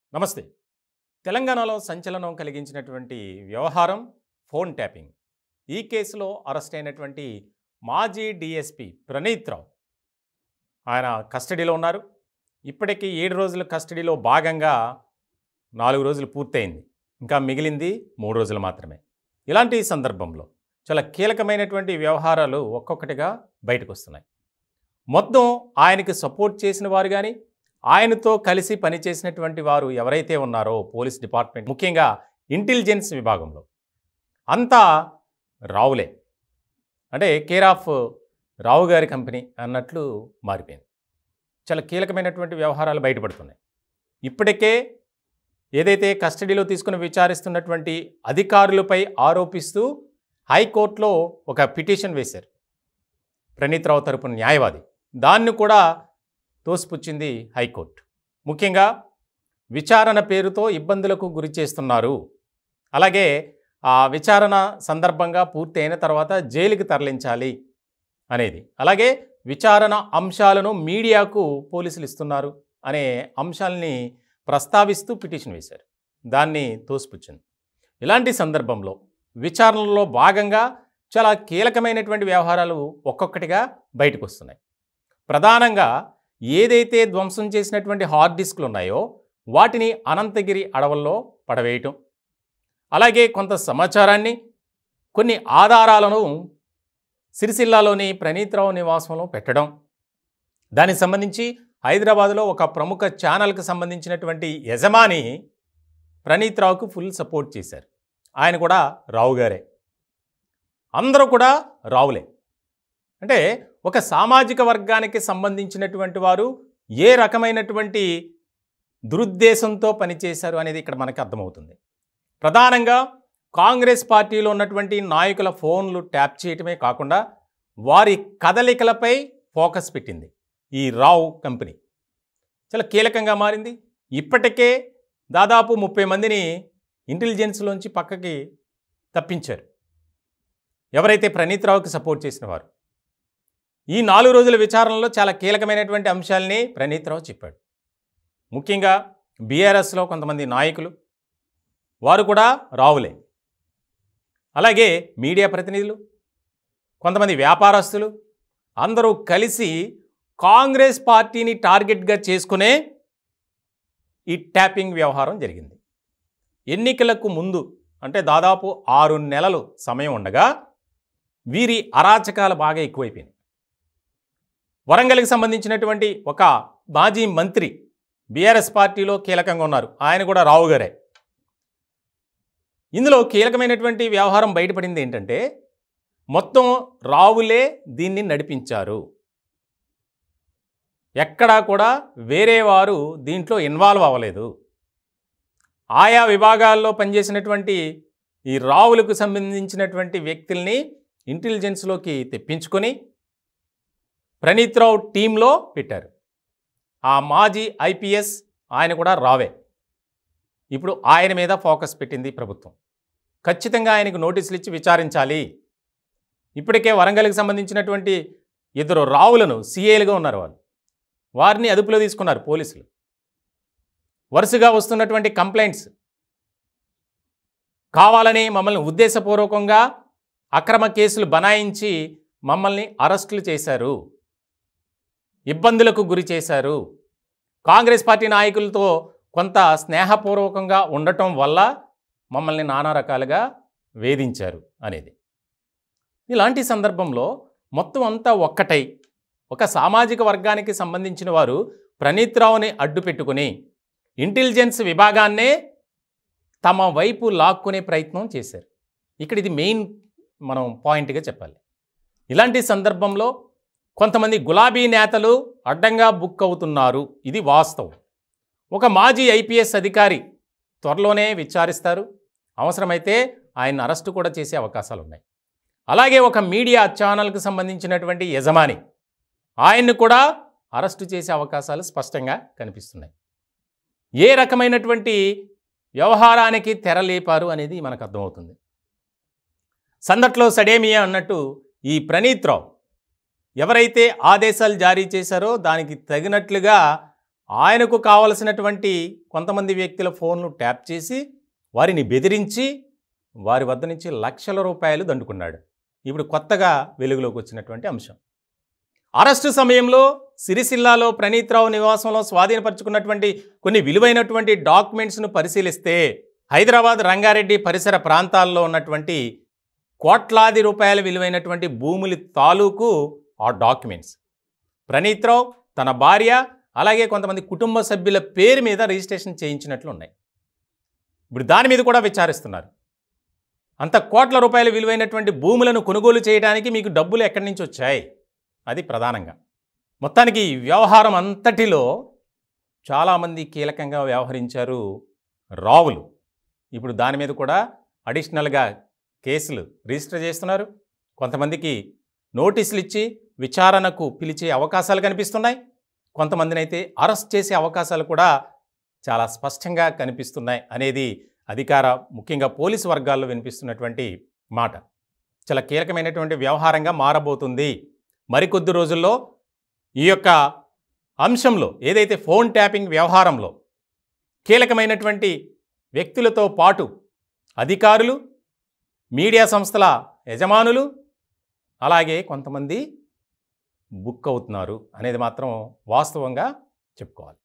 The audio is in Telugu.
నమస్తే తెలంగాణలో సంచలనం కలిగించినటువంటి వ్యవహారం ఫోన్ ట్యాపింగ్ ఈ కేసులో అరెస్ట్ అయినటువంటి మాజీ డిఎస్పి ప్రణీత్ రావు ఆయన కస్టడీలో ఉన్నారు ఇప్పటికీ ఏడు రోజుల కస్టడీలో భాగంగా నాలుగు రోజులు పూర్తయింది ఇంకా మిగిలింది మూడు రోజులు మాత్రమే ఇలాంటి సందర్భంలో చాలా కీలకమైనటువంటి వ్యవహారాలు ఒక్కొక్కటిగా బయటకు వస్తున్నాయి మొత్తం ఆయనకి సపోర్ట్ చేసిన వారు కానీ ఆయనతో కలిసి పనిచేసినటువంటి వారు ఎవరైతే ఉన్నారో పోలీస్ డిపార్ట్మెంట్ ముఖ్యంగా ఇంటెలిజెన్స్ విభాగంలో అంతా రావులే అంటే కేర్ ఆఫ్ రావు గారి కంపెనీ అన్నట్లు మారిపోయింది చాలా కీలకమైనటువంటి వ్యవహారాలు బయటపడుతున్నాయి ఇప్పటికే ఏదైతే కస్టడీలో తీసుకుని విచారిస్తున్నటువంటి అధికారులపై ఆరోపిస్తూ హైకోర్టులో ఒక పిటిషన్ వేశారు ప్రణీత్ రావు తరపున న్యాయవాది దాన్ని కూడా తోసిపుచ్చింది హైకోర్టు ముఖ్యంగా విచారణ పేరుతో ఇబ్బందులకు గురి చేస్తున్నారు అలాగే ఆ విచారణ సందర్భంగా పూర్తి అయిన తర్వాత జైలుకి తరలించాలి అనేది అలాగే విచారణ అంశాలను మీడియాకు పోలీసులు ఇస్తున్నారు అనే అంశాలని ప్రస్తావిస్తూ పిటిషన్ వేశారు దాన్ని తోసిపుచ్చింది ఇలాంటి సందర్భంలో విచారణలో భాగంగా చాలా కీలకమైనటువంటి వ్యవహారాలు ఒక్కొక్కటిగా బయటకు వస్తున్నాయి ప్రధానంగా ఏదైతే ధ్వంసం చేసినటువంటి హార్డ్ డిస్క్లు ఉన్నాయో వాటిని అనంతగిరి అడవుల్లో పడవేయటం అలాగే కొంత సమాచారాన్ని కొన్ని ఆధారాలను సిరిసిల్లాలోని ప్రణీత్రావు నివాసంలో పెట్టడం దానికి సంబంధించి హైదరాబాద్లో ఒక ప్రముఖ ఛానల్కి సంబంధించినటువంటి యజమాని ప్రణీత్ రావుకు ఫుల్ సపోర్ట్ చేశారు ఆయన కూడా రావు గారే అందరూ కూడా రావులే అంటే ఒక సామాజిక వర్గానికి సంబంధించినటువంటి వారు ఏ రకమైనటువంటి దురుద్దేశంతో పనిచేశారు అనేది ఇక్కడ మనకు అర్థమవుతుంది ప్రధానంగా కాంగ్రెస్ పార్టీలో ఉన్నటువంటి నాయకుల ఫోన్లు ట్యాప్ చేయటమే కాకుండా వారి కదలికలపై ఫోకస్ పెట్టింది ఈ రావు కంపెనీ చాలా కీలకంగా మారింది ఇప్పటికే దాదాపు ముప్పై మందిని ఇంటెలిజెన్స్లోంచి పక్కకి తప్పించారు ఎవరైతే ప్రణీత్ రావుకి సపోర్ట్ చేసిన వారు ఈ నాలుగు రోజుల విచారణలో చాలా కీలకమైనటువంటి అంశాలని ప్రణీత్ రావు చెప్పాడు ముఖ్యంగా బీఆర్ఎస్లో కొంతమంది నాయకులు వారు కూడా రావులే అలాగే మీడియా ప్రతినిధులు కొంతమంది వ్యాపారస్తులు అందరూ కలిసి కాంగ్రెస్ పార్టీని టార్గెట్గా చేసుకునే ఈ ట్యాపింగ్ వ్యవహారం జరిగింది ఎన్నికలకు ముందు అంటే దాదాపు ఆరు నెలలు సమయం ఉండగా వీరి అరాచకాలు బాగా ఎక్కువైపోయినాయి వరంగల్కి సంబంధించినటువంటి ఒక మాజీ మంత్రి బీఆర్ఎస్ పార్టీలో కీలకంగా ఉన్నారు ఆయన కూడా రావు గారే ఇందులో కీలకమైనటువంటి వ్యవహారం బయటపడింది ఏంటంటే మొత్తం రావులే దీన్ని నడిపించారు ఎక్కడా కూడా వేరే వారు దీంట్లో ఇన్వాల్వ్ అవ్వలేదు ఆయా విభాగాల్లో పనిచేసినటువంటి ఈ రావులకు సంబంధించినటువంటి వ్యక్తుల్ని ఇంటెలిజెన్స్లోకి తెప్పించుకొని ప్రణీత్ రావు టీంలో పెట్టారు ఆ మాజీ ఐపీఎస్ ఆయన కూడా రావే ఇప్పుడు ఆయన మీద ఫోకస్ పెట్టింది ప్రభుత్వం ఖచ్చితంగా ఆయనకు నోటీసులు ఇచ్చి విచారించాలి ఇప్పటికే వరంగల్కి సంబంధించినటువంటి ఇద్దరు రావులను సీఏలుగా ఉన్నారు వాళ్ళు వారిని అదుపులో తీసుకున్నారు పోలీసులు వరుసగా వస్తున్నటువంటి కంప్లైంట్స్ కావాలని మమ్మల్ని ఉద్దేశపూర్వకంగా అక్రమ కేసులు బనాయించి మమ్మల్ని అరెస్టులు చేశారు ఇబ్బందులకు గురి చేశారు కాంగ్రెస్ పార్టీ నాయకులతో కొంత స్నేహపూర్వకంగా ఉండటం వల్ల మమ్మల్ని నానా రకాలుగా వేధించారు అనేది ఇలాంటి సందర్భంలో మొత్తం అంతా ఒక్కటై ఒక సామాజిక వర్గానికి సంబంధించిన వారు ప్రణీత్ రావుని అడ్డు పెట్టుకుని ఇంటెలిజెన్స్ విభాగాన్నే తమ వైపు లాక్కునే ప్రయత్నం చేశారు ఇక్కడ ఇది మెయిన్ మనం పాయింట్గా చెప్పాలి ఇలాంటి సందర్భంలో కొంతమంది గులాబీ నేతలు అడ్డంగా బుక్ అవుతున్నారు ఇది వాస్తవం ఒక మాజీ ఐపీఎస్ అధికారి త్వరలోనే విచారిస్తారు అవసరమైతే ఆయన అరెస్టు కూడా చేసే అవకాశాలు ఉన్నాయి అలాగే ఒక మీడియా ఛానల్కు సంబంధించినటువంటి యజమాని ఆయన్ని కూడా అరెస్టు చేసే అవకాశాలు స్పష్టంగా కనిపిస్తున్నాయి ఏ రకమైనటువంటి వ్యవహారానికి తెరలేపారు అనేది మనకు అర్థమవుతుంది సందట్లో సడేమియా అన్నట్టు ఈ ప్రణీత్ రావు ఎవరైతే ఆదేశాలు జారీ చేశారో దానికి తగినట్లుగా ఆయనకు కావలసినటువంటి కొంతమంది వ్యక్తుల ఫోన్లు ట్యాప్ చేసి వారిని బెదిరించి వారి వద్ద నుంచి లక్షల రూపాయలు దండుకున్నాడు ఇప్పుడు కొత్తగా వెలుగులోకి వచ్చినటువంటి అంశం అరెస్టు సమయంలో సిరిసిల్లాలో ప్రణీత్రావు నివాసంలో స్వాధీనపరుచుకున్నటువంటి కొన్ని విలువైనటువంటి డాక్యుమెంట్స్ను పరిశీలిస్తే హైదరాబాద్ రంగారెడ్డి పరిసర ప్రాంతాల్లో ఉన్నటువంటి కోట్లాది రూపాయల విలువైనటువంటి భూములి తాలూకు ఆ డాక్యుమెంట్స్ ప్రణీత్రావు తన భార్య అలాగే కొంతమంది కుటుంబ సభ్యుల పేరు మీద రిజిస్ట్రేషన్ చేయించినట్లు ఉన్నాయి ఇప్పుడు దాని మీద కూడా విచారిస్తున్నారు అంత కోట్ల రూపాయల విలువైనటువంటి భూములను కొనుగోలు చేయడానికి మీకు డబ్బులు ఎక్కడి నుంచి వచ్చాయి అది ప్రధానంగా మొత్తానికి ఈ వ్యవహారం అంతటిలో చాలామంది కీలకంగా వ్యవహరించారు రావులు ఇప్పుడు దాని మీద కూడా అడిషనల్గా కేసులు రిజిస్టర్ చేస్తున్నారు కొంతమందికి నోటీసులు ఇచ్చి విచారణకు పిలిచే అవకాశాలు కనిపిస్తున్నాయి కొంతమందిని అయితే అరెస్ట్ చేసే అవకాశాలు కూడా చాలా స్పష్టంగా కనిపిస్తున్నాయి అనేది అధికార ముఖ్యంగా పోలీసు వర్గాల్లో వినిపిస్తున్నటువంటి మాట చాలా కీలకమైనటువంటి వ్యవహారంగా మారబోతుంది మరికొద్ది రోజుల్లో ఈ యొక్క అంశంలో ఏదైతే ఫోన్ ట్యాపింగ్ వ్యవహారంలో కీలకమైనటువంటి వ్యక్తులతో పాటు అధికారులు మీడియా సంస్థల యజమానులు అలాగే కొంతమంది బుక్ అవుతున్నారు అనేది మాత్రం వాస్తవంగా చెప్పుకోవాలి